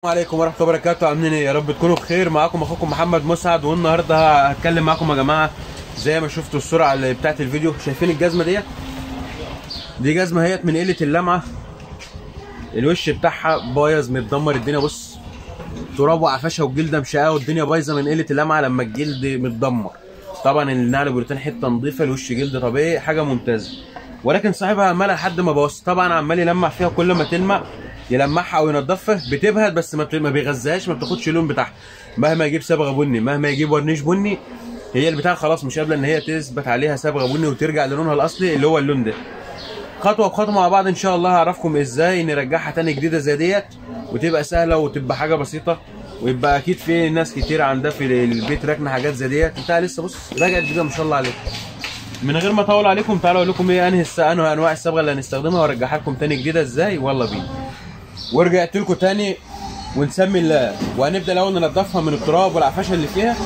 السلام عليكم ورحمه الله وبركاته عاملين ايه يا رب تكونوا بخير معاكم اخوكم محمد مسعد والنهارده هتكلم معاكم يا جماعه زي ما شفتوا السرعه اللي بتاعت الفيديو شايفين الجزمه ديت دي جزمه هيت من قله اللمعه الوش بتاعها بايظ متدمر الدنيا بص تراب وعفشه والجلده مشقاه والدنيا بايظه من قله اللمعه لما الجلد متدمر طبعا النعل بروتين حته نظيفه الوش جلد طبيعي حاجه ممتازه ولكن صاحبها عمال لحد ما بوظ طبعا عمال يلمع فيها كل ما تلمع يلمعها او ينضفها بتبهت بس ما بت- ما بيغذاهاش ما بتاخدش اللون بتاعها مهما يجيب صبغه بني مهما يجيب ورنيش بني هي البتاع خلاص مش قابله ان هي تثبت عليها صبغه بني وترجع للونها الاصلي اللي هو اللون ده خطوه بخطوه مع بعض ان شاء الله هعرفكم ازاي نرجعها تاني جديده زي ديت وتبقى سهله وتبقى حاجه بسيطه ويبقى اكيد في ناس كتير عندها في البيت راكنه حاجات زي ديت بتاع لسه بص رجعت جديده ما شاء الله عليكم من غير ما اطول عليكم تعالوا اقول لكم ايه انهي الس- انهي انواع الصبغه اللي هنستخدمها وارجعها لكم تاني جديده ازاي والله بينا ورجعت لكم تاني ونسمي الله وهنبدا الاول ننضفها من التراب والعفشه اللي فيها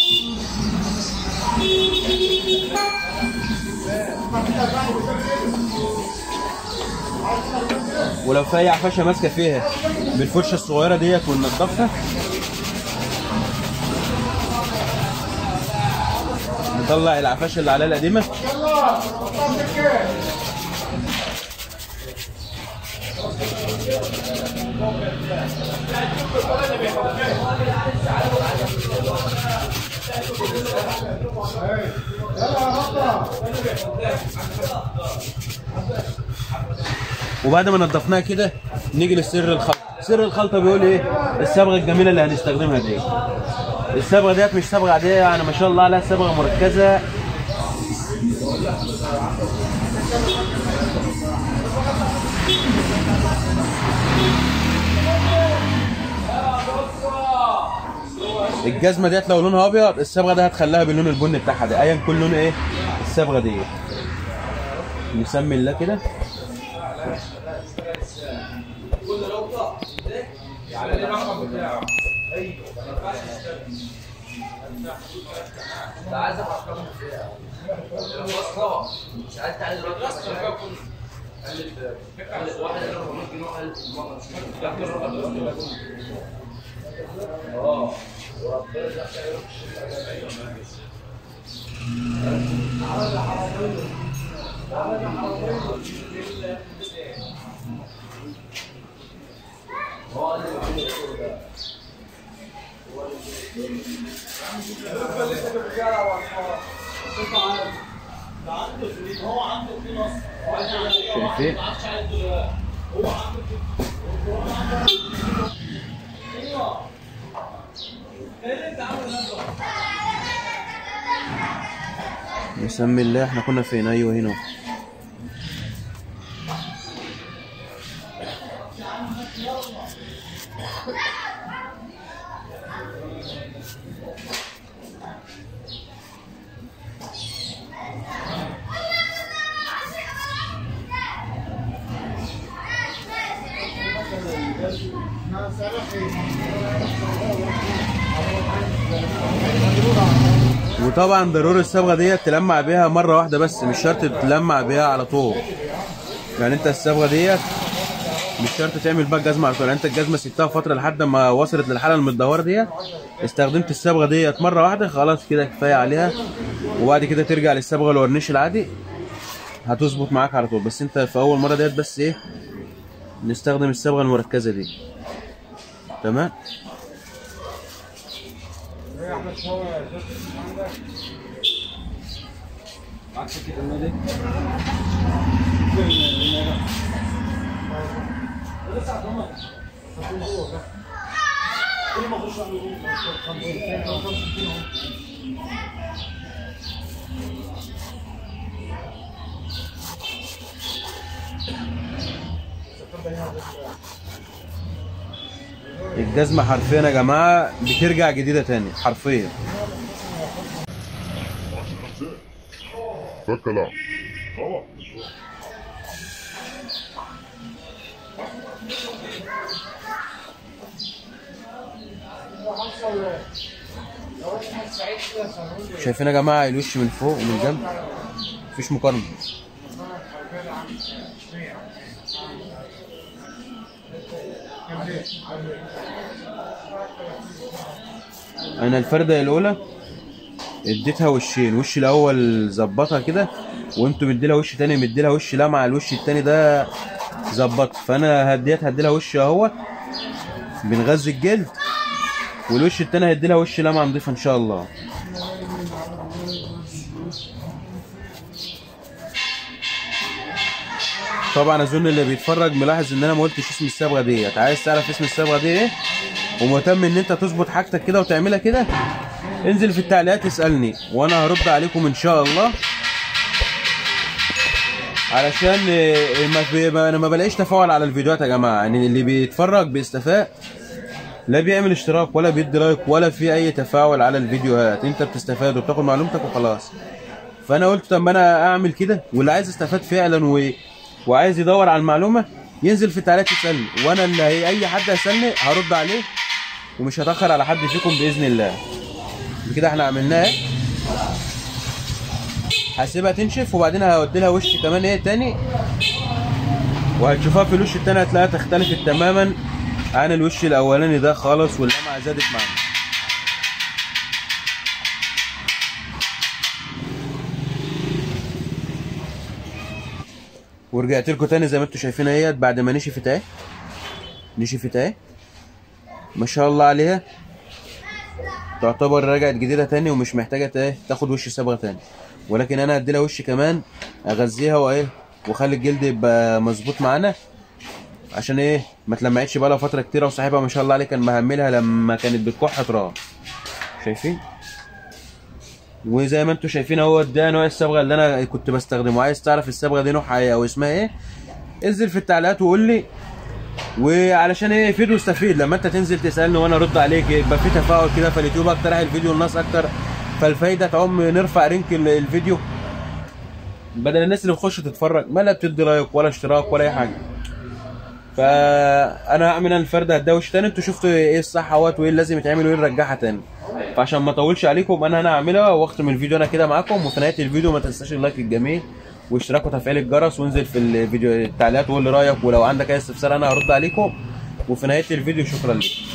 ولو في اي عفشه ماسكه فيها بالفرشه الصغيره ديت وننضفها نطلع العفشه اللي عليها القديمه وبعد ما نضفناها كده نيجي لسر الخلطه سر الخلطه بيقول ايه الصبغه الجميله اللي هنستخدمها دي الصبغه ديت مش صبغه عاديه يعني ما شاء الله عليها صبغه مركزه الجزمه ديت لو لونها ابيض الصبغه دي هتخليها باللون البني بتاعها ده ايا كل لون ايه الصبغه ديت نسمي الله كده شايفين نسمي الله احنا كنا فين ايوه هنا وطبعا ضروري الصبغه ديت تلمع بيها مره واحده بس مش شرط تلمع بيها على طول يعني انت الصبغه ديت مش شرط تعمل بقى الجزمه على طول يعني انت الجزمه سبتها فتره لحد ما وصلت للحاله المتدوره ديت استخدمت الصبغه ديت مره واحده خلاص كده كفايه عليها وبعد كده ترجع للصبغه الورنيش العادي هتظبط معاك على طول بس انت في اول مره ديت بس ايه نستخدم الصبغه المركزه دي تمام الجزمة حرفيا يا جماعة بترجع جديدة تاني حرفيا ده الكلام شايفين يا جماعه الوش من فوق ومن الجنب مفيش مقارنه انا الفردة الاولى اديتها وشين وش الاول ظبطها كده وانتوا مديلها وش تاني مديلها وش لمعة الوش التاني ده ظبط فانا هديت هديلها وش اهوت بنغذي الجلد والوش التاني هديلها وش لمعة نضيفة ان شاء الله طبعا اظن اللي بيتفرج ملاحظ ان انا ما قلتش اسم الصبغه ديت عايز تعرف اسم الصبغه دي ايه ومهتم ان انت تظبط حاجتك كده وتعملها كده انزل في التعليقات اسالني وانا هرد عليكم ان شاء الله علشان إيه، ما بي- ما- انا ما بلاقيش تفاعل على الفيديوهات يا جماعه يعني اللي بيتفرج بيستفاد لا بيعمل اشتراك ولا بيدي لايك ولا في اي تفاعل على الفيديوهات انت بتستفاد وبتاخد معلومتك وخلاص فانا قلت طب ما انا اعمل كده واللي عايز يستفاد فعلا و... وعايز يدور على المعلومه ينزل في التعليقات يسالني وانا اللي هي اي حد هيسالني هرد عليه ومش هتاخر على حد فيكم باذن الله كده احنا عملناها اهي. هسيبها تنشف وبعدين هودي لها وش كمان ايه تاني وهتشوفها في الوش التاني هتلاقيها تختلف تماما عن الوش الاولاني ده خالص واللمعه زادت معانا ورجعت لكم تاني زي ما انتم شايفين اهيت بعد ما نشفت اهي نشفت اهي ما شاء الله عليها تعتبر رجعت جديده تاني ومش محتاجه ايه تاخد وش صبغه تاني ولكن انا هدي لها وش كمان اغذيها وايه واخلي الجلد يبقى مظبوط معانا عشان ايه ما تلمعتش بقى لها فتره كتيره وصاحبها ما شاء الله عليه كان مهملها لما كانت بتكح تراب شايفين وزي ما انتم شايفين اهو ده نوع الصبغه اللي انا كنت بستخدمه عايز تعرف الصبغه دي نوعها ايه او اسمها ايه انزل في التعليقات وقول لي وعلشان ايه يفيد ويستفيد لما انت تنزل تسالني وانا ارد عليك يبقى في تفاعل كده فاليوتيوب اقترح الفيديو للناس اكتر فالفايده تعم نرفع رينك ال- الفيديو بدل الناس اللي بتخش تتفرج ما لا بتدي لايك ولا اشتراك ولا اي حاجه فانا هعمل انا الفرده هتدوش تاني انتوا شفتوا ايه الصح اهوت وايه اللي لازم يتعمل وايه نرجعها تاني فعشان ما اطولش عليكم انا انا هعملها واختم الفيديو انا كده معاكم وفي نهايه الفيديو ما تنساش اللايك الجميل واشتراك وتفعيل الجرس وانزل في الفيديو التعليقات وقول لي رايك ولو عندك اي استفسار انا هرد عليكم وفي نهايه الفيديو شكرا لكم